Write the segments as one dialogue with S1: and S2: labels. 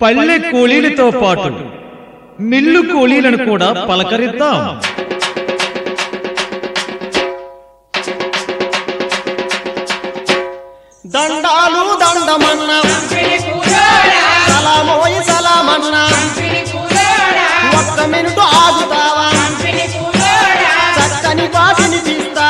S1: పల్లె కూలీలతో పాటు మిల్లు కూలీలను కూడా పలకరిద్దాం
S2: దండాలు దండమన్నా సలామోయి సలామన్నా ఒక్క మినిటు ఆగుతావా చక్కని పాటిని తీస్తా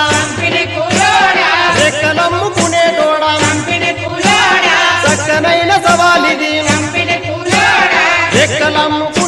S2: రెక్కలమ్ముకునేటోడా చక్కనైన సవాలిది రెక్కలమ్ముకు